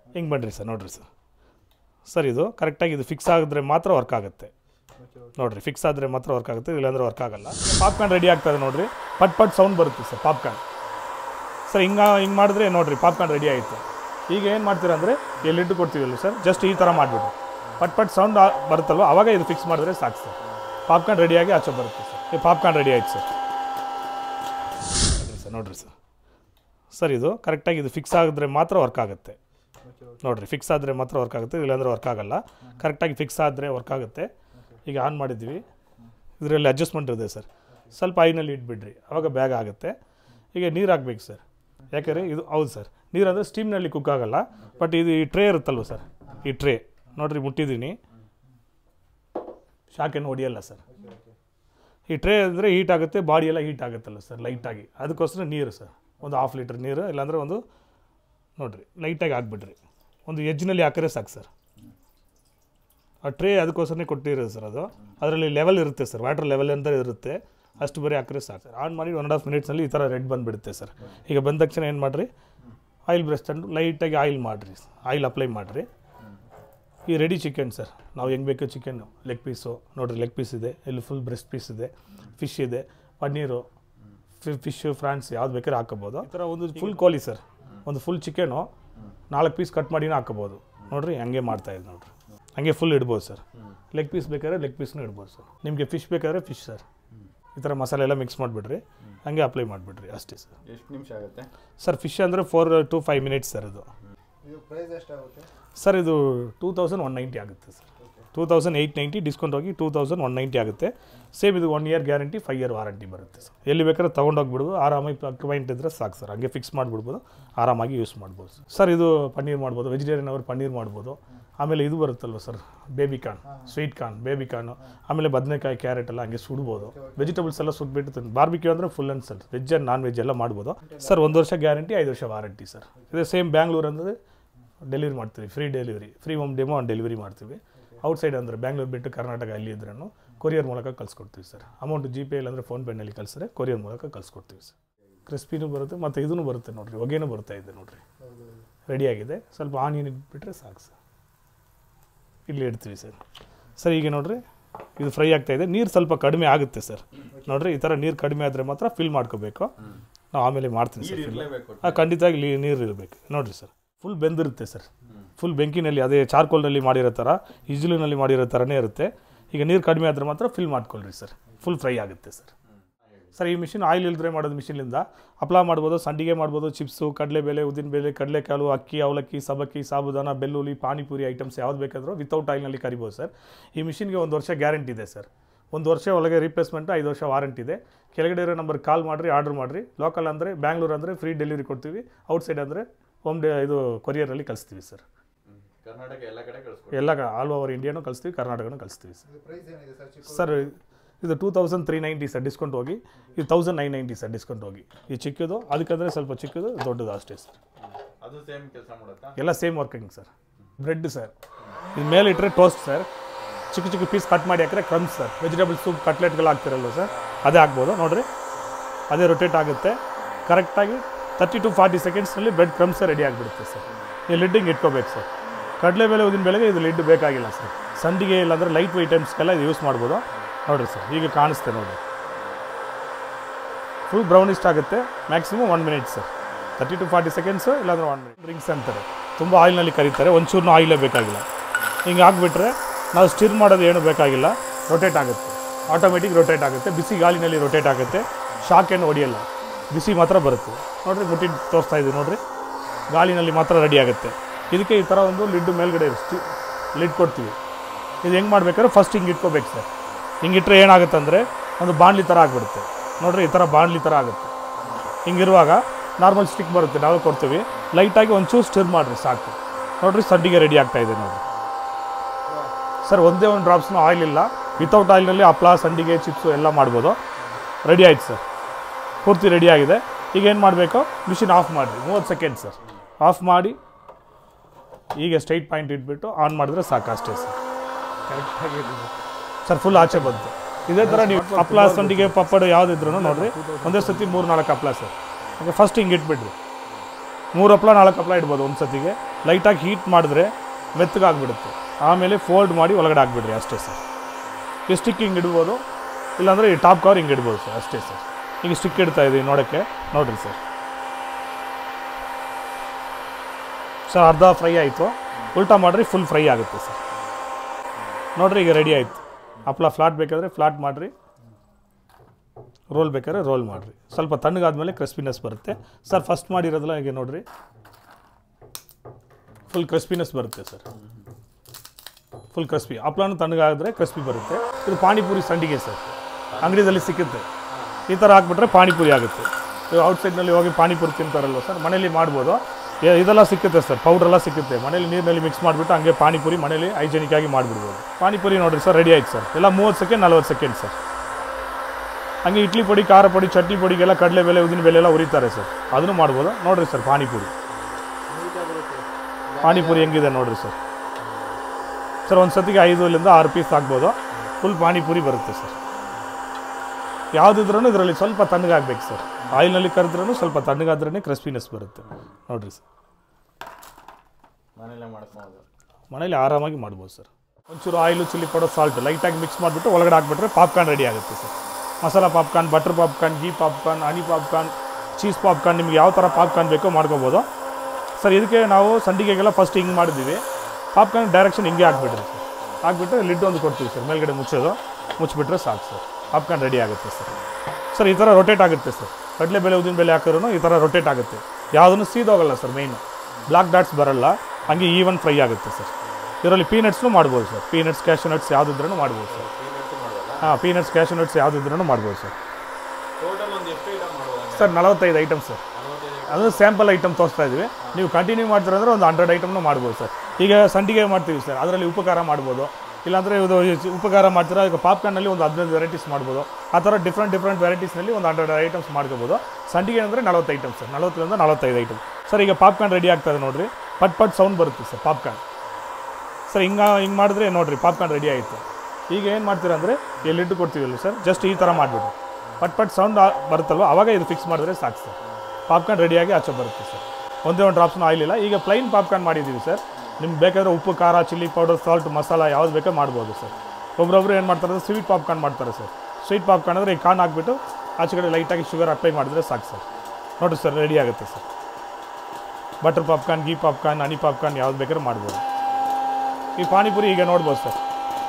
ಹಿಂಗೆ ಬನ್ನಿರಿ ಸರ್ ನೋಡಿರಿ ಸರ್ ಸರ್ ಇದು ಕರೆಕ್ಟಾಗಿ ಇದು ಫಿಕ್ಸ್ ಆಗಿದ್ರೆ ಮಾತ್ರ ವರ್ಕ್ ಆಗುತ್ತೆ ನೋಡಿರಿ ಫಿಕ್ಸ್ ಆದರೆ ಮಾತ್ರ ವರ್ಕ್ ಆಗುತ್ತೆ ಇಲ್ಲಾಂದ್ರೆ ವರ್ಕ್ ಆಗಲ್ಲ ಪಾಪ್ಕಾರ್ನ್ ರೆಡಿ ಆಗ್ತದೆ ನೋಡಿರಿ ಪಟ್ ಪಟ್ ಸೌಂಡ್ ಬರುತ್ತೆ ಸರ್ ಪಾಪ್ಕಾರ್ನ್ ಸರ್ ಹಿಂಗೆ ಹಿಂಗೆ ಮಾಡಿದ್ರೆ ನೋಡಿರಿ ಪಾಪ್ಕಾರ್ನ್ ರೆಡಿ ಆಯಿತು ಈಗ ಏನು ಮಾಡ್ತೀರಾ ಅಂದರೆ ಎಲ್ಲಿಟ್ಟು ಕೊಡ್ತೀವಲ್ಲ ಸರ್ ಜಸ್ಟ್ ಈ ಥರ ಮಾಡಿಬಿಟ್ಟು ಪಟ್ ಪಟ್ ಸೌಂಡ್ ಬರುತ್ತಲ್ವ ಆವಾಗ ಇದು ಫಿಕ್ಸ್ ಮಾಡಿದ್ರೆ ಸಾಕು ಸರ್ ಪಾಪ್ಕಾರ್ನ್ ರೆಡಿಯಾಗಿ ಆಚೆ ಬರುತ್ತೆ ಸರ್ ಈ ಪಾಪ್ಕಾರ್ನ್ ರೆಡಿ ಆಯ್ತು ಸರ್ ನೋಡಿರಿ ಸರ್ ನೋಡಿರಿ ಸರ್ ಸರ್ ಇದು ಕರೆಕ್ಟಾಗಿ ಇದು ಫಿಕ್ಸ್ ಆಗಿದ್ರೆ ಮಾತ್ರ ವರ್ಕ್ ಆಗುತ್ತೆ ನೋಡಿರಿ ಫಿಕ್ಸ್ ಆದರೆ ಮಾತ್ರ ವರ್ಕ್ ಆಗುತ್ತೆ ಇಲ್ಲಾಂದ್ರೆ ವರ್ಕ್ ಆಗಲ್ಲ ಕರೆಕ್ಟಾಗಿ ಫಿಕ್ಸ್ ಆದರೆ ವರ್ಕ್ ಆಗುತ್ತೆ ಈಗ ಆನ್ ಮಾಡಿದ್ವಿ ಇದರಲ್ಲಿ ಅಡ್ಜಸ್ಟ್ಮೆಂಟ್ ಇದೆ ಸರ್ ಸ್ವಲ್ಪ ಐನಲ್ಲಿ ಇಟ್ಬಿಡ್ರಿ ಆವಾಗ ಬೇಗ ಆಗುತ್ತೆ ಈಗ ನೀರು ಹಾಕ್ಬೇಕು ಸರ್ ಯಾಕಂದರೆ ಇದು ಹೌದು ಸರ್ ನೀರು ಅಂದರೆ ಸ್ಟೀಮ್ನಲ್ಲಿ ಕುಕ್ ಆಗಲ್ಲ ಬಟ್ ಇದು ಈ ಟ್ರೇ ಇರುತ್ತಲ್ವ ಸರ್ ಈ ಟ್ರೇ ನೋಡಿರಿ ಮುಟ್ಟಿದ್ದೀನಿ ಶಾಕೇನು ಹೊಡಿಯಲ್ಲ ಸರ್ ಈ ಟ್ರೇ ಅಂದರೆ ಹೀಟ್ ಆಗುತ್ತೆ ಬಾಡಿ ಎಲ್ಲ ಹೀಟ್ ಆಗುತ್ತಲ್ಲ ಸರ್ ಲೈಟಾಗಿ ಅದಕ್ಕೋಸ್ಕರ ನೀರು ಸರ್ ಒಂದು ಹಾಫ್ ಲೀಟ್ರ್ ನೀರು ಇಲ್ಲಾಂದರೆ ಒಂದು ನೋಡಿರಿ ಲೈಟಾಗಿ ಹಾಕ್ಬಿಡ್ರಿ ಒಂದು ಎಜ್ಜಿನಲ್ಲಿ ಹಾಕಿದ್ರೆ ಸಾಕು ಸರ್ ಆ ಟ್ರೇ ಅದಕ್ಕೋಸ್ಕರನೇ ಕೊಟ್ಟಿರೋದು ಸರ್ ಅದು ಅದರಲ್ಲಿ ಲೆವೆಲ್ ಇರುತ್ತೆ ಸರ್ ವಾಟರ್ ಲೆವೆಲ್ ಅಂತ ಇರುತ್ತೆ ಅಷ್ಟು ಬರೀ ಹಾಕಿದ್ರೆ ಸಾಕು ಸರ್ ಆನ್ ಮಾಡಿ ಒನ್ ಆ್ಯಂಡ್ ಹಾಫ್ ಮಿನಿಟ್ಸಲ್ಲಿ ಈ ಥರ ರೆಡ್ ಬಂದುಬಿಡುತ್ತೆ ಸರ್ ಈಗ ಬಂದ ತಕ್ಷಣ ಏನು ಮಾಡಿರಿ ಆಯಿಲ್ ಬ್ರಷ್ ತಂದು ಲೈಟಾಗಿ ಆಯಿಲ್ ಮಾಡಿರಿ ಆಯಿಲ್ ಅಪ್ಲೈ ಮಾಡಿರಿ ಈ ರೆಡಿ ಚಿಕನ್ ಸರ್ ನಾವು ಹೆಂಗೆ ಬೇಕು ಚಿಕನ್ ಲೆಗ್ ಪೀಸು ನೋಡಿರಿ ಲೆಗ್ ಪೀಸ್ ಇದೆ ಇಲ್ಲಿ ಫುಲ್ ಬ್ರೆಸ್ಟ್ ಪೀಸ್ ಇದೆ ಫಿಶ್ ಇದೆ ಪನ್ನೀರು ಫಿಶ್ಶು ಫ್ರಾನ್ಸ್ ಯಾವ್ದು ಬೇಕಾದ್ರೆ ಹಾಕೋಬೋದು ಈ ಥರ ಒಂದು ಫುಲ್ ಕೋಳಿ ಸರ್ ಒಂದು ಫುಲ್ ಚಿಕನು ನಾಲ್ಕು ಪೀಸ್ ಕಟ್ ಮಾಡಿನೂ ಹಾಕೋಬೋದು ನೋಡಿರಿ ಹಂಗೆ ಮಾಡ್ತಾ ಇದೆ ನೋಡಿರಿ ಹಂಗೆ ಫುಲ್ ಇಡ್ಬೋದು ಸರ್ ಲೆಗ್ ಪೀಸ್ ಬೇಕಾದ್ರೆ ಲೆಗ್ ಪೀಸ್ನೂ ಇಡ್ಬೋದು ಸರ್ ನಿಮಗೆ ಫಿಶ್ ಬೇಕಾದ್ರೆ ಫಿಶ್ ಸರ್ ಈ ಥರ ಮಸಾಲೆ ಎಲ್ಲ ಮಿಕ್ಸ್ ಮಾಡಿಬಿಡ್ರಿ ಹಂಗೆ ಅಪ್ಲೈ ಮಾಡಿಬಿಡ್ರಿ ಅಷ್ಟೇ ಸರ್ ಎಷ್ಟು ನಿಮಿಷ ಆಗುತ್ತೆ ಸರ್ ಫಿಶ್ ಅಂದರೆ four to five minutes sir ಇದು ಇದು ಪ್ರೈಸ್ ಎಷ್ಟಾಗುತ್ತೆ ಸರ್ ಇದು ಟೂ ತೌಸಂಡ್ ಒನ್ ನೈಂಟಿ ಆಗುತ್ತೆ sir two thousand eight ninety discount ಹೋಗಿ ಟೂ ತೌಸಂಡ್ ಒನ್ ನೈಂಟಿ ಆಗುತ್ತೆ ಸೇಮ್ ಇದು one year guarantee five year warranty ಬರುತ್ತೆ ಸರ್ ಎಲ್ಲಿ ಬೇಕಾದ್ರೆ ತೊಗೊಂಡೋಗ್ಬಿಡ್ಬೋದು ಆರಾಮಾಗಿ ಕ್ಲೈಂಟ್ ಇದ್ದರೆ ಸಾಕು ಸರ್ ಹಂಗೆ ಫಿಕ್ಸ್ ಮಾಡಿಬಿಡ್ಬೋದು ಆರಾಮಾಗಿ ಯೂಸ್ ಮಾಡ್ಬೋದು ಸರ್ ಸರ್ ಇದು ಪನ್ನೀರ್ ಮಾಡ್ಬೋದು ವೆಜಿಟೇರಿಯನ್ ಅವರು ಪನ್ನೀರ್ ಮಾಡ್ಬೋದು ಆಮೇಲೆ ಇದು ಬರುತ್ತಲ್ವ sir baby corn sweet corn baby corn ಆಮೇಲೆ ಬದನೆಕಾಯಿ ಕ್ಯಾರೆಟ್ ಎಲ್ಲ ಹಂಗೆ ಸುಡ್ಬೋದು ವೆಜಿಟೇಬಲ್ಸ್ ಎಲ್ಲ ಸುಟ್ಬಿಟ್ಟು ತಿನ್ ಬಾರ್ಬಿಕ್ಯೂ ಅಂದರೆ full and sir veg and non veg ಎಲ್ಲ ಮಾಡ್ಬೋದು ಸರ್ ಒಂದು ವರ್ಷ ಗ್ಯಾರಂಟಿ ಐದು ವರ್ಷ ವಾರಂಟಿ ಸರ್ ಇದು ಸೇಮ್ ಬ್ಯಾಂಗ್ಳೂರ್ ಅಂದರೆ ಡೆಲಿವರಿ ಮಾಡ್ತೀವಿ free delivery free home demo on delivery ಮಾಡ್ತೀವಿ ಔಟ್ಸೈಡ್ ಅಂದರೆ ಬ್ಯಾಂಗ್ಳೂರ್ ಬಿಟ್ಟು ಕರ್ನಾಟಕ ಎಲ್ಲಿ ಇದ್ರೂ ಕೊರಿಯರ್ ಮೂಲಕ ಕಳ್ಸಿಕೊಡ್ತೀವಿ ಸರ್ ಅಮೌಂಟ್ ಜಿ ಪೇ ಇಲ್ಲಾಂದರೆ ಫೋನ್ಪೇನಲ್ಲಿ ಕಳಿಸಿದ್ರೆ ಕೊರಿಯರ್ ಮೂಲಕ ಕಳ್ಸಿಕೊಡ್ತೀವಿ ಸರ್ ಕ್ರಿಸ್ಪಿನೂ ಬರುತ್ತೆ ಮತ್ತು ಇದೂ ಬರುತ್ತೆ ನೋಡಿರಿ ಹೊಗೆನೂ ಬರ್ತಾ ಇದೆ ನೋಡಿರಿ ರೆಡಿಯಾಗಿದೆ ಸ್ವಲ್ಪ ಆನಿಯನ್ ಇಟ್ಬಿಟ್ರೆ ಸಾಕು ಸರ್ ಇಲ್ಲಿ ಇಡ್ತೀವಿ ಸರ್ ಸರ್ ಈಗ ನೋಡಿರಿ ಇದು ಫ್ರೈ ಆಗ್ತಾ ಇದೆ ನೀರು ಸ್ವಲ್ಪ ಕಡಿಮೆ ಆಗುತ್ತೆ ಸರ್ ನೋಡಿರಿ ಈ ಥರ ನೀರು ಕಡಿಮೆ ಆದರೆ ಮಾತ್ರ ಫಿಲ್ ಮಾಡ್ಕೋಬೇಕು ನಾವು ಆಮೇಲೆ ಮಾಡ್ತೀನಿ ಸರ್ ಫಿಲ್ ಇರಲೇಬೇಕು ಹಾಂ ಖಂಡಿತವಾಗಿ ಇಲ್ಲಿ ನೀರು ಇರಬೇಕು ನೋಡಿರಿ ಸರ್ ಫುಲ್ ಬೆಂದಿರುತ್ತೆ ಸರ್ ಫುಲ್ ಬೆಂಕಿನಲ್ಲಿ ಅದೇ ಚಾರ್ಕೋಲ್ನಲ್ಲಿ ಮಾಡಿರೋ ಥರ ಇಜ್ಲಿನಲ್ಲಿ ಮಾಡಿರೋ ಥರನೇ ಇರುತ್ತೆ ಈಗ ನೀರು ಕಡಿಮೆ ಆದರೆ ಮಾತ್ರ ಫಿಲ್ ಮಾಡ್ಕೊಳ್ರಿ ಸರ್ ಫುಲ್ ಫ್ರೈ ಆಗುತ್ತೆ ಸರ್ ಸರ್ ಈ ಮಿಷಿನ್ ಆಯಿಲ್ ಇಲ್ದ್ರೆ ಮಾಡೋದು ಮಿಷಿನಿಂದ ಹಪ್ಳ ಮಾಡ್ಬೋದು ಸಂಡಿಗೆ ಮಾಡ್ಬೋದು ಚಿಪ್ಸು ಕಡಲೆಬೇಳೆ ಉದ್ದಿನಬೇಳೆ ಕಡಲೆಕಾಳು ಅಕ್ಕಿ ಅವಲಕ್ಕಿ ಸಬಕ್ಕಿ ಸಾಬುದಾನ ಬೆಳ್ಳುಳ್ಳಿ ಪಾನಿಪುರಿ ಐಟಮ್ಸ್ ಯಾವ್ದು ಬೇಕಾದರೂ ವಿತೌಟ್ ಆಯಿಲ್ನಲ್ಲಿ ಕರಿಬೋದು ಸರ್ ಈ ಮಿಷಿನ್ಗೆ ಒಂದು ವರ್ಷ ಗ್ಯಾರಂಟಿ ಇದೆ ಸರ್ ಒಂದು ವರ್ಷ ಒಳಗೆ ರೀಪ್ಲೇಸ್ಮೆಂಟ್ ಐದು ವರ್ಷ ವಾರಂಟಿ ಇದೆ ಕೆಳಗಡೆ ಇರೋ ನಂಬರ್ ಕಾಲ್ ಮಾಡಿರಿ ಆರ್ಡರ್ ಮಾಡಿರಿ ಲೋಕಲ್ ಅಂದರೆ ಬ್ಯಾಂಗ್ಳೂರ್ ಅಂದರೆ ಫ್ರೀ ಡೆಲಿವರಿ ಕೊಡ್ತೀವಿ ಔಟ್ಸೈಡ್ ಅಂದರೆ ಹೋಮ್ ಡೆ ಇದು ಕೊರಿಯರಲ್ಲಿ ಕಳಿಸ್ತೀವಿ ಸರ್ ಕರ್ನಾಟಕ ಎಲ್ಲ ಕಡೆ ಕಳಿಸ್ಕೊಡಿ ಎಲ್ಲ ಆಲ್ ಓವರ್ ಇಂಡಿಯಾನು ಕಳಿಸ್ತೀವಿ ಕರ್ನಾಟಕನೂ ಕಳಿಸ್ತೀವಿ ಸರ್ ಇದು ಪ್ರೈಸ್ ಏನಿದೆ ಸರ್ ಚಿಕ್ಕ ಸರ್ ಇದು two thousand three ninety sir discount ಹೋಗಿ ಇದು thousand nine ninety sir discount ಹೋಗಿ ಈ ಚಿಕ್ಕದು ಅದಕ್ಕಂದರೆ ಸ್ವಲ್ಪ ಚಿಕ್ಕದು ದೊಡ್ಡದು ಅಷ್ಟೇ ಸರ್ ಅದು ಸೇಮ್ ಕೆಲಸ ಮಾಡುತ್ತಾ ಎಲ್ಲ same working sir bread sir ಇದು ಮೇಲೆ ಇಟ್ಟರೆ ಟೋಸ್ಟ್ ಸರ್ ಚಿಕ್ಕ ಚಿಕ್ಕ ಪೀಸ್ ಕಟ್ ಮಾಡಿ ಹಾಕಿದ್ರೆ ಕ್ರಮ್ಸ್ ಸರ್ ವೆಜಿಟೇಬಲ್ ಸೂಪ್ ಕಟ್ಲೆಟ್ಗಳು ಹಾಕ್ತಿರಲ್ಲ ಸರ್ ಅದೇ ಆಗ್ಬೋದು ನೋಡಿರಿ ಅದೇ ರೊಟೇಟ್ ಆಗುತ್ತೆ ಕರೆಕ್ಟಾಗಿ ತರ್ಟಿ ಟು ಫಾರ್ಟಿ ಸೆಕೆಂಡ್ಸ್ನಲ್ಲಿ ಬ್ರೆಡ್ ಕ್ರಮ್ಸ್ ರೆಡಿ ಆಗಿಬಿಡುತ್ತೆ ಸರ್ ಈ ಲಿಡ್ಡಿಂಗ್ ಇಟ್ಕೋಬೇಕು ಸರ್ ಕಡಲೆಬೇಳೆ ಉದ್ದಿನ ಬೆಳೆಗೆ ಇದು ಲಿಡ್ ಬೇಕಾಗಿಲ್ಲ ಸರ್ ಸಂಡಿಗೆ ಇಲ್ಲಾಂದರೆ ಲೈಟ್ ಐಟಮ್ಸ್ಗೆಲ್ಲ ಇದು ಯೂಸ್ ಮಾಡ್ಬೋದು ನೋಡಿರಿ ಸರ್ ಈಗ ಕಾಣಿಸ್ತೆ ನೋಡಿ ಫುಲ್ ಬ್ರೌನಿಸ್ಟ್ ಆಗುತ್ತೆ maximum one minute sir thirty to forty seconds ಇಲ್ಲಾಂದ್ರೆ ಒನ್ ಮಿನಿಟ್ ಡ್ರಿಂಕ್ಸ್ ಅಂತಾರೆ ತುಂಬ ಆಯಿಲ್ನಲ್ಲಿ ಕರೀತಾರೆ ಒಂಚೂರು ಆಯಿಲೇ ಬೇಕಾಗಿಲ್ಲ ಹಿಂಗೆ ಹಾಕ್ಬಿಟ್ರೆ ನಾವು ಸ್ಟಿರ್ ಮಾಡೋದು ಏನು ಬೇಕಾಗಿಲ್ಲ ರೊಟೇಟ್ ಆಗುತ್ತೆ ಆಟೋಮೆಟಿಕ್ ರೊಟೇಟ್ ಆಗುತ್ತೆ ಬಿಸಿ ಗಾಳಿನಲ್ಲಿ ರೊಟೇಟ್ ಆಗುತ್ತೆ ಶಾಕ್ ಏನು ಹೊಡಿಯಲ್ಲ ಬಿಸಿ ಮಾತ್ರ ಬರುತ್ತೆ ನೋಡಿರಿ ಮುಟ್ಟಿ ತೋರಿಸ್ತಾ ಇದ್ದೀವಿ ನೋಡಿರಿ ಗಾಳಿನಲ್ಲಿ ಮಾತ್ರ ರೆಡಿ ಆಗುತ್ತೆ ಇದಕ್ಕೆ ಈ ಥರ ಒಂದು ಲಿಡ್ ಮೇಲ್ಗಡೆ ಸ್ಟಿ ಲಿಡ್ ಕೊಡ್ತೀವಿ ಇದು ಹೆಂಗೆ ಮಾಡ್ಬೇಕಾದ್ರೆ ಫಸ್ಟ್ ಹಿಂಗೆ ಇಟ್ಕೋಬೇಕು ಸರ್ ಹಿಂಗಿಟ್ರೆ ಏನಾಗುತ್ತೆ ಅಂದರೆ ಒಂದು ಬಾಣಲಿ ಥರ ಆಗಿಬಿಡುತ್ತೆ ನೋಡಿರಿ ಈ ಥರ ಬಾಣಲಿ ಥರ ಆಗುತ್ತೆ ಹಿಂಗಿರುವಾಗ ನಾರ್ಮಲ್ ಸ್ಟಿಕ್ ಬರುತ್ತೆ ನಾವು ಕೊಡ್ತೀವಿ ಲೈಟಾಗಿ ಒಂಚೂರು ಸ್ಟಿರ್ ಮಾಡಿರಿ ಸಾಕು ನೋಡಿರಿ ಸಂಡಿಗೆ ರೆಡಿ ಆಗ್ತಾ ಇದೆ ನೋಡಿ ಸರ್ ಒಂದೇ ಒಂದು ಡ್ರಾಪ್ಸ್ನೂ ಆಯಿಲ್ ಇಲ್ಲ ವಿತೌಟ್ ಆಯಿಲ್ನಲ್ಲಿ ಹಪ್ಳ ಸಂಡಿಗೆ ಚಿಪ್ಸು ಎಲ್ಲ ಮಾಡ್ಬೋದು ರೆಡಿ ಆಯ್ತು ಸರ್ ಪೂರ್ತಿ ರೆಡಿ ಆಗಿದೆ ಈಗ ಏನು ಮಾಡಬೇಕು ಮಿಷಿನ್ ಆಫ್ ಮಾಡಿರಿ ಮೂವತ್ತು ಸೆಕೆಂಡ್ ಸರ್ ಆಫ್ ಮಾಡಿ ಈಗ ಸ್ಟ್ರೈಟ್ ಪಾಯಿಂಟ್ ಇಟ್ಬಿಟ್ಟು ಆನ್ ಮಾಡಿದ್ರೆ ಸಾಕು ಅಷ್ಟೇ ಸರ್ ಕರೆಕ್ಟಾಗಿ ಸರ್ ಫುಲ್ ಆಚೆ ಬಂತು ಇದೇ ಥರ ನೀವು ಹಪ್ಳ ಸಂಡಿಗೆ ಪಪ್ಪಡು ಯಾವುದಿದ್ರು ನೋಡ್ರಿ ಒಂದೇ ಸತಿ ಮೂರು ನಾಲ್ಕು ಹಪ್ಳ ಸರ್ ಹಾಗೆ ಫಸ್ಟ್ ಹಿಂಗೆ ಇಟ್ಬಿಡ್ರಿ ಮೂರು ಹಪ್ಳ ನಾಲ್ಕು ಹಪ್ಳ ಇಡ್ಬೋದು ಒಂದು ಸತಿಗೆ ಲೈಟಾಗಿ ಹೀಟ್ ಮಾಡಿದ್ರೆ ಮೆತ್ತಗಾಗ್ಬಿಡುತ್ತೆ ಆಮೇಲೆ ಫೋಲ್ಡ್ ಮಾಡಿ ಒಳಗಡೆ ಹಾಕ್ಬಿಡ್ರಿ ಅಷ್ಟೇ ಸರ್ ಈ ಸ್ಟಿಕ್ ಹಿಂಗೆ ಇಡ್ಬೋದು ಇಲ್ಲಾಂದರೆ ಈ ಟಾಪ್ ಕವರ್ ಹಿಂಗೆ ಇಡ್ಬೋದು ಸರ್ ಅಷ್ಟೇ ಸರ್ ಈಗ ಸ್ಟಿಕ್ ಇಡ್ತಾ ಇದ್ದೀವಿ ನೋಡೋಕ್ಕೆ ನೋಡಿರಿ ಸರ್ ಸರ್ ಅರ್ಧ ಫ್ರೈ ಆಯಿತು ಉಲ್ಟಾ ಮಾಡಿರಿ ಫುಲ್ ಫ್ರೈ ಆಗುತ್ತೆ ಸರ್ ನೋಡಿರಿ ಈಗ ರೆಡಿ ಆಯಿತು ಹಪ್ಳ ಫ್ಲಾಟ್ ಬೇಕಾದರೆ ಫ್ಲಾಟ್ ಮಾಡಿರಿ ರೋಲ್ ಬೇಕಾದ್ರೆ ರೋಲ್ ಮಾಡಿರಿ ಸ್ವಲ್ಪ ತಣ್ಣಗಾದ್ಮೇಲೆ ಕ್ರಿಸ್ಪಿನೆಸ್ ಬರುತ್ತೆ ಸರ್ ಫಸ್ಟ್ ಮಾಡಿರೋದಲ್ಲ ಹೀಗೆ ನೋಡಿರಿ ಫುಲ್ ಕ್ರಿಸ್ಪಿನೆಸ್ ಬರುತ್ತೆ ಸರ್ ಫುಲ್ ಕ್ರಿಸ್ಪಿ ಹಪ್ಳನೂ ತಣ್ಣಗಾದ್ರೆ ಕ್ರಿಸ್ಪಿ ಬರುತ್ತೆ ಇದು ಪಾನಿಪುರಿ ಸಂಡಿಗೆ ಸರ್ ಅಂಗಡಿದಲ್ಲಿ ಸಿಕ್ಕುತ್ತೆ ಈ ಥರ ಹಾಕ್ಬಿಟ್ರೆ ಪಾನಿಪುರಿ ಆಗುತ್ತೆ ಇವಾಗ ಔಟ್ಸೈಡ್ನಲ್ಲಿ ಹೋಗಿ ಪಾನಿಪುರಿ ತಿಂತಾರಲ್ವ ಸರ್ ಮನೇಲಿ ಮಾಡ್ಬೋದು ಏ- ಇದೆಲ್ಲ ಸಿಕ್ಕುತ್ತೆ ಸರ್ ಪೌಡ್ರೆಲ್ಲ ಸಿಕ್ಕುತ್ತೆ ಮನೇಲಿ ನೀರಿನಲ್ಲಿ ಮಿಕ್ಸ್ ಮಾಡಿಬಿಟ್ಟು ಹಂಗೆ ಪಾನಿಪುರಿ ಮನೇಲಿ ಹೈಜೆನಿಕ್ ಆಗಿ ಮಾಡಿಬಿಡ್ಬೋದು ಪಾನಿಪುರಿ ನೋಡಿರಿ ಸರ್ ರೆಡಿ ಆಯ್ತು ಸರ್ ಎಲ್ಲ ಮೂವತ್ತು ಸೆಕೆಂಡ್ ನಲ್ವತ್ತು ಸೆಕೆಂಡ್ ಸರ್ ಹಂಗೆ ಇಡ್ಲಿ ಪುಡಿ ಖಾರ ಪುಡಿ ಚಟ್ನಿ ಪುಡಿಗೆಲ್ಲ ಕಡಲೆ ಬೆಲೆ ಉದ್ದಿನ ಬೆಲೆ ಎಲ್ಲ ಉರಿತಾರೆ ಸರ್ ಅದನ್ನು ಮಾಡ್ಬೋದು ನೋಡಿರಿ ಸರ್ ಪಾನಿಪುರಿ ಪಾನಿಪುರಿ ಹೆಂಗಿದೆ ನೋಡಿರಿ ಸರ್ ಸರ್ ಒಂದು ಸತಿಗೆ ಐದರಿಂದ ಆರು ಪೀಸ್ ಆಗ್ಬೋದು ಫುಲ್ ಪಾನಿಪುರಿ ಬರುತ್ತೆ ಸರ್ ಯಾವುದಿದ್ರೂ ಇದರಲ್ಲಿ ಸ್ವಲ್ಪ ತಣ್ಣಗಾಗ್ಬೇಕು ಸರ್ ಆಯಿಲ್ನಲ್ಲಿ ಕರೆದ್ರೂ ಸ್ವಲ್ಪ ತಣ್ಣಗಾದ್ರೇ ಕ್ರಿಸ್ಪಿನೆಸ್ ಬರುತ್ತೆ ನೋಡಿರಿ ಸರ್ ಮನೇಲೆ ಮಾಡ್ಕೊಬೋದು ಮನೇಲಿ ಆರಾಮಾಗಿ ಮಾಡ್ಬೋದು ಸರ್ ಒಂಚೂರು ಆಯಿಲು ಚಿಲ್ಲಿ ಪೌಡರ್ ಸಾಲ್ಟ್ ಲೈಟಾಗಿ ಮಿಕ್ಸ್ ಮಾಡಿಬಿಟ್ಟು ಒಳಗಡೆ ಹಾಕ್ಬಿಟ್ರೆ ಪಾಪ್ಕಾರ್ನ್ ರೆಡಿ ಆಗುತ್ತೆ sir masala popcorn butter popcorn ghee popcorn honey popcorn cheese popcorn ನಿಮ್ಗೆ ಯಾವ ಥರ ಪಾಪ್ಕಾರ್ನ್ ಬೇಕೋ ಮಾಡ್ಕೋಬೋದು ಸರ್ ಇದಕ್ಕೆ ನಾವು ಸಂಡಿಗೆಗೆಲ್ಲ ಫಸ್ಟ್ ಹಿಂಗೆ ಮಾಡಿದ್ದೀವಿ ಪಾಪ್ಕಾರ್ನ್ ಡೈರೆಕ್ಷನ್ ಹಿಂಗೆ ಹಾಕ್ಬಿಡ್ರಿ ಸರ್ ಹಾಕ್ಬಿಟ್ಟು ಲಿಡ್ ಒಂದು ಕೊಡ್ತೀವಿ ಸರ್ ಮೇಲ್ಗಡೆ ಮುಚ್ಚೋದು ಮುಚ್ಚಿಬಿಟ್ರೆ ಸಾಕು ಸರ್ ಪಾಪ್ಕಾರ್ನ್ ರೆಡಿ ಆಗುತ್ತೆ ಸರ್ ಸರ್ ಈ ಥರ ರೊಟೇಟ್ ಆಗುತ್ತೆ ಸರ್ ಕಡಲೆ ಬೆಲೆ ಉದ್ದಿನ ಬೆಲೆ ಹಾಕಿದ್ರು ಈ ಥರ ರೊಟೇಟ್ ಆಗುತ್ತೆ ಯಾವುದನ್ನು ಸೀದೋಗಲ್ಲ ಸರ್ ಮೇಯ್ನು ಬ್ಲಾಕ್ ಡಾಟ್ಸ್ ಬರಲ್ಲ ಹಂಗೆ ಈವನ್ ಫ್ರೈ ಆಗುತ್ತೆ ಸರ್ ಇದರಲ್ಲಿ ಪೀನಟ್ಸ್ನು ಮಾಡ್ಬೋದು ಸರ್ ಪೀನಟ್ಸ್ ಕ್ಯಾಶು ನಟ್ಸ್ ಯಾವುದಿದ್ರೂ ಮಾಡ್ಬೋದು ಸರ್ ಹಾಂ ಪೀನಟ್ಸ್ ಕ್ಯಾಶು ನಟ್ಸ್ ಯಾವುದಿದ್ರೂ ಮಾಡ್ಬೋದು ಸರ್ ಟೋಟಲ್ ಒಂದು ಎಷ್ಟು ಐಟಮ್ ಮಾಡ್ಬೋದು ಸರ್ ನಲವತ್ತೈದು ಐಟಮ್ ಸರ್ ಅದು ಸ್ಯಾಂಪಲ್ ಐಟಮ್ ತೋರಿಸ್ತಾ ಇದ್ವಿ ನೀವು ಕಂಟಿನ್ಯೂ ಮಾಡ್ತೀರಂದ್ರೆ ಒಂದು ಹಂಡ್ರೆಡ್ ಐಟಮ್ನು ಮಾಡ್ಬೋದು ಸರ್ ಈಗ ಸಂಡಿಗೆ ಮಾಡ್ತೀವಿ ಸರ್ ಅದರಲ್ಲಿ ಉಪಕಾರ ಮಾಡ್ಬೋದು ಇಲ್ಲಾಂದರೆ ಇದು ಉಪಕಾರ ಮಾಡ್ತೀರಾ ಈಗ ಪಾಪ್ಕಾರ್ನಲ್ಲಿ ಒಂದು ಹದಿನೈದು ವೆರೈಟೀಸ್ ಮಾಡ್ಬೋದು ಆ ಥರ ಡಿಫ್ರೆಂಟ್ ಡಿಫ್ರೆಂಟ್ ವೆರೈಟೀಸ್ನಲ್ಲಿ ಒಂದು ಹಂಡ್ರೆಡ್ ಐಟಮ್ಸ್ ಮಾಡ್ಕೋಬೋದು ಸಂಡಿಗೆ ಅಂದರೆ ನಲವತ್ತು ಐಟಮ್ ಸರ್ ನಲವತ್ತರಿಂದ ನಲವತ್ತೈದು ಐಟಮ್ ಸರ್ ಈಗ ಪಾಪ್ಕಾರ್ನ್ ರೆಡಿ ಆಗ್ತದೆ ನೋಡಿರಿ ಪಟ್ ಪಟ್ ಸೌಂಡ್ ಬರುತ್ತೆ ಸರ್ ಪಾಪ್ಕಾರ್ನ್ ಸರ್ ಹಿಂಗೆ ಹಿಂಗೆ ಮಾಡಿದ್ರೆ ನೋಡಿರಿ ಪಾಪ್ಕಾರ್ನ್ ರೆಡಿ ಆಯಿತು ಈಗ ಏನು ಮಾಡ್ತೀರಾ ಅಂದರೆ ಎಲ್ಲಿಟ್ಟು ಕೊಡ್ತೀವಲ್ಲ ಸರ್ ಜಸ್ಟ್ ಈ ಥರ ಮಾಡಿಬಿಟ್ಟು ಪಟ್ ಪಟ್ ಸೌಂಡ್ ಬರುತ್ತಲ್ವ ಆವಾಗ ಇದು ಫಿಕ್ಸ್ ಮಾಡಿದ್ರೆ ಸಾಕು ಸರ್ ಪಾಪ್ಕಾರ್ನ್ ರೆಡಿಯಾಗಿ ಆಚೆ ಬರುತ್ತೆ ಸರ್ ಒಂದೇ ಒಂದು ಡ್ರಾಪ್ಸ್ನೂ ಆಯಿಲ್ ಇಲ್ಲ ಈಗ ಪ್ಲೈನ್ ಪಾಪ್ಕಾರ್ನ್ ಮಾಡಿದ್ದೀವಿ ಸರ್ ನಿಮ್ಗೆ ಬೇಕಾದ್ರೆ ಉಪ್ಪು ಖಾರ ಚಿಲ್ಲಿ ಪೌಡರ್ ಸಾಲ್ಟ್ ಮಸಾಲ ಯಾವ್ದು ಬೇಕೋ ಮಾಡ್ಬೋದು ಸರ್ ಒಬ್ರೊಬ್ರು ಏನು ಮಾಡ್ತಾರೆ ಅಂದರೆ ಸ್ವೀಟ್ ಪಾಪ್ಕಾರ್ನ್ ಮಾಡ್ತಾರೆ ಸರ್ ಸ್ವೀಟ್ ಪಾಪ್ಕಾರ್ನ್ ಅಂದರೆ ಈ ಕಾರ್ನ್ ಹಾಕ್ಬಿಟ್ಟು ಆಚೆ ಕಡೆ ಲೈಟಾಗಿ ಶುಗರ್ ಅಪ್ಲೈ ಮಾಡಿದ್ರೆ ಸಾಕು ಸರ್ ನೋಡಿರಿ ಸರ್ ರೆಡಿ ಆಗುತ್ತೆ sir butter popcorn ghee popcorn honey popcorn ಯಾವ್ದು ಬೇಕಾದ್ರೂ ಮಾಡ್ಬೋದು ಈ ಪಾನಿಪುರಿ ಈಗ ನೋಡ್ಬೋದು ಸರ್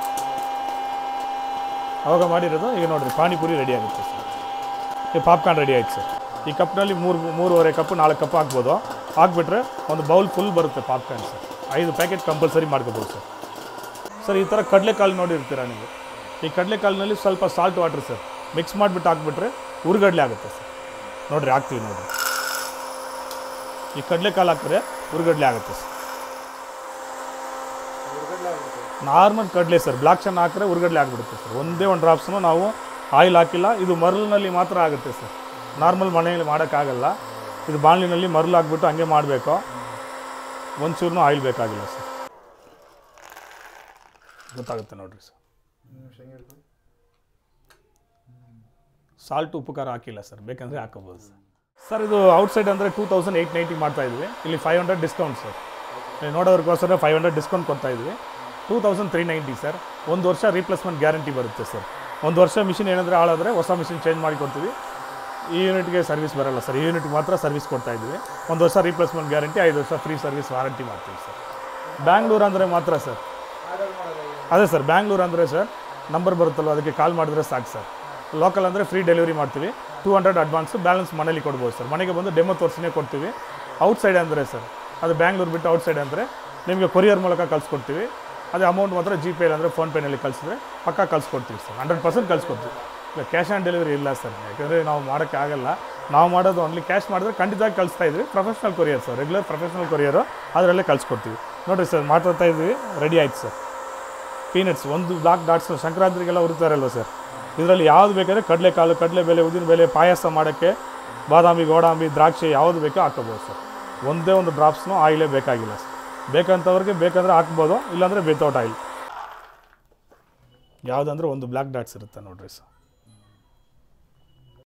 ಅವಾಗ ಮಾಡಿರೋದು ಈಗ ನೋಡಿರಿ ಪಾನಿಪುರಿ ರೆಡಿ ಆಗುತ್ತೆ ಸರ್ ಈ ಪಾಪ್ಕಾರ್ನ್ ರೆಡಿ ಆಯ್ತು ಸರ್ ಈ ಕಪ್ನಲ್ಲಿ ಮೂರು ಮೂರುವರೆ ಕಪ್ ನಾಲ್ಕು ಕಪ್ ಹಾಕ್ಬೋದು ಹಾಕ್ಬಿಟ್ರೆ ಒಂದು ಬೌಲ್ ಫುಲ್ ಬರುತ್ತೆ ಪಾಪ್ಕಾರ್ನ್ ಸರ್ ಐದು ಪ್ಯಾಕೆಟ್ ಕಂಪಲ್ಸರಿ ಮಾಡ್ಕೋಬೋದು ಸರ್ ಸರ್ ಈ ಥರ ಕಡಲೆಕಾಳು ನೋಡಿರ್ತೀರ ನೀವು ಈ ಕಡಲೆಕಾಳಿನಲ್ಲಿ ಸ್ವಲ್ಪ ಸಾಲ್ಟ್ ವಾಟ್ರ್ ಸರ್ ಮಿಕ್ಸ್ ಮಾಡಿಬಿಟ್ಟು ಹಾಕ್ಬಿಟ್ರೆ ಉರ್ಗಡ್ಲೆ ಆಗುತ್ತೆ ಸರ್ ನೋಡಿರಿ ಹಾಕ್ತೀವಿ ನೋಡಿರಿ ಈ ಕಡಲೆಕಾಳು ಹಾಕಿದ್ರೆ ಉರ್ಗಡ್ಲೆ ಆಗುತ್ತೆ ಸರ್ ನಾರ್ಮಲ್ ಕಡಲೆ ಸರ್ ಬ್ಲಾಕ್ ಚೆನ್ನ ಹಾಕಿದ್ರೆ ಉರ್ಗಡ್ಲೆ ಆಗಿಬಿಡುತ್ತೆ ಸರ್ ಒಂದೇ ಒಂದು ಡ್ರಾಪ್ಸ್ನು ನಾವು ಆಯಿಲ್ ಹಾಕಿಲ್ಲ ಇದು ಮರಳಿನಲ್ಲಿ ಮಾತ್ರ ಆಗುತ್ತೆ ಸರ್ ನಾರ್ಮಲ್ ಮನೆಯಲ್ಲಿ ಮಾಡೋಕ್ಕಾಗಲ್ಲ ಇದು ಬಾಣಲಿನಲ್ಲಿ ಮರಳು ಹಾಕ್ಬಿಟ್ಟು ಹಂಗೆ ಮಾಡಬೇಕು ಒಂಚೂರು ಆಯಿಲ್ ಬೇಕಾಗಿಲ್ಲ ಸರ್ ಗೊತ್ತಾಗುತ್ತೆ ನೋಡಿರಿ ಸರ್ ಸಾಲ್ಟ್ ಉಪ್ಪು ಖಾರ ಹಾಕಿಲ್ಲ ಸರ್ ಬೇಕಂದರೆ ಹಾಕೋಬೋದು ಸರ್ ಸರ್ ಇದು ಔಟ್ಸೈಡ್ ಅಂದರೆ ಟೂ ತೌಸಂಡ್ ಏಯ್ಟ್ ನೈಂಟಿ ಮಾಡ್ತಾ ಇದ್ವಿ ಇಲ್ಲಿ ಫೈವ್ ಹಂಡ್ರೆಡ್ ಡಿಸ್ಕೌಂಟ್ ಸರ್ ನೀವು ನೋಡೋದಕ್ಕೋಸ್ಕರ ಫೈವ್ ಹಂಡ್ರೆಡ್ ಡಿಸ್ಕೌಂಟ್ ಕೊಡ್ತಾ ಇದ್ವಿ two thousand three ninety sir ಒಂದು ವರ್ಷ ರೀಪ್ಲೇಸ್ಮೆಂಟ್ ಗ್ಯಾರಂಟಿ ಬರುತ್ತೆ ಸರ್ ಒಂದು ವರ್ಷ ಮಿಷಿನ್ ಏನಾದರೆ ಹಾಳಾದರೆ ಹೊಸ ಮಿಷಿನ್ ಚೇಂಜ್ ಮಾಡಿ ಕೊಡ್ತೀವಿ ಈ ಯೂನಿಟ್ಗೆ ಸರ್ವಿಸ್ ಬರಲ್ಲ ಸರ್ ಈ ಯೂನಿಟ್ಗೆ ಮಾತ್ರ ಸರ್ವಿಸ್ ಕೊಡ್ತಾ ಇದ್ವಿ ಒಂದು ವರ್ಷ ರೀಪ್ಲೇಸ್ಮೆಂಟ್ ಗ್ಯಾರಂಟಿ ಐದು ವರ್ಷ ಫ್ರೀ ಸರ್ವಿಸ್ ವಾರಂಟಿ ಮಾಡ್ತೀವಿ ಸರ್ ಬ್ಯಾಂಗ್ಳೂರು ಅಂದರೆ ಮಾತ್ರ ಸರ್ ಅದೇ ಸರ್ ಬ್ಯಾಂಗ್ಳೂರು ಅಂದರೆ ಸರ್ ನಂಬರ್ ಬರುತ್ತಲ್ವ ಅದಕ್ಕೆ ಕಾಲ್ ಮಾಡಿದ್ರೆ ಸಾಕು ಸರ್ ಲೋಕಲ್ ಅಂದರೆ ಫ್ರೀ ಡೆಲಿವರಿ ಮಾಡ್ತೀವಿ ಟೂ ಹಂಡ್ರೆಡ್ ಅಡ್ವಾನ್ಸು ಬ್ಯಾಲೆನ್ಸ್ ಮನೇಲಿ ಕೊಡ್ಬೋದು ಸರ್ ಮನೆಗೆ ಬಂದು ಡೆಮೋ ತೋರಿಸಿನೇ ಕೊಡ್ತೀವಿ ಔಟ್ಸೈಡ್ ಅಂದರೆ ಸರ್ ಅದು ಬ್ಯಾಂಗ್ಳೂರು ಬಿಟ್ಟು ಔಟ್ಸೈಡ್ ಅಂದರೆ ನಿಮಗೆ ಕೊರಿಯರ್ ಮೂಲಕ ಕಳಿಸ್ಕೊಡ್ತೀವಿ ಅದೇ ಅಮೌಂಟ್ ಮಾತ್ರ ಜಿ ಪೇ ಅಂದರೆ ಫೋನ್ಪೇನಲ್ಲಿ ಕಳಿಸಿದ್ರೆ ಪಕ್ಕ ಕಳಿಸ್ಕೊಡ್ತೀವಿ ಸರ್ ಹಂಡ್ರೆಡ್ ಪರ್ಸೆಂಟ್ ಕಳಿಸ್ಕೊಡ್ತೀವಿ ಇಲ್ಲ ಕ್ಯಾಶ್ ಆನ್ ಡೆಲಿವರಿ ಇಲ್ಲ ಸರ್ ಯಾಕಂದರೆ ನಾವು ಮಾಡೋಕ್ಕೆ ಆಗಲ್ಲ ನಾವು ಮಾಡೋದು ಓನ್ಲಿ ಕ್ಯಾಶ್ ಮಾಡಿದ್ರೆ ಖಂಡಿತವಾಗಿ ಕಳಿಸ್ತಾ ಇದ್ವಿ professional courier sir regular professional courier ಅದರಲ್ಲೇ ಕಳಿಸ್ಕೊಡ್ತೀವಿ ನೋಡಿರಿ ಸರ್ ಮಾತಾಡ್ತಾ ಇದ್ವಿ ರೆಡಿ ಆಯ್ತು ಸರ್ ಪೀನಟ್ಸ್ ಒಂದು ಬ್ಲಾಕ್ ಡಾಟ್ಸ್ ಸಂಕ್ರಾಂತಿಗೆಲ್ಲ ಉರಿತಾರಲ್ವ ಸರ್ ಇದರಲ್ಲಿ ಯಾವ್ದು ಬೇಕಾದ್ರೆ ಕಡಲೆಕಾಳು ಕಡಲೆ ಬೆಲೆ ಉದ್ದಿನ ಬೆಲೆ ಪಾಯಸ ಮಾಡೋಕ್ಕೆ ಬಾದಾಮಿ ಗೋಡಂಬಿ ದ್ರಾಕ್ಷಿ ಯಾವುದು ಬೇಕೋ ಹಾಕೋಬೋದು ಸರ್ ಒಂದೇ ಒಂದು ಡ್ರಾಪ್ಸ್ನು ಆಯಿಲೇ ಬೇಕಾಗಿಲ್ಲ ಸರ್ ಬೇಕಂತವ್ರಿಗೆ ಬೇಕಂದ್ರೆ ಹಾಕ್ಬೋದು ಇಲ್ಲಾಂದರೆ ವಿತೌಟ್ ಆಯಿಲ್ ಯಾವುದಂದ್ರೆ ಒಂದು ಬ್ಲ್ಯಾಕ್ ಡಾಟ್ಸ್ ಇರುತ್ತೆ ನೋಡ್ರಿ ಸರ್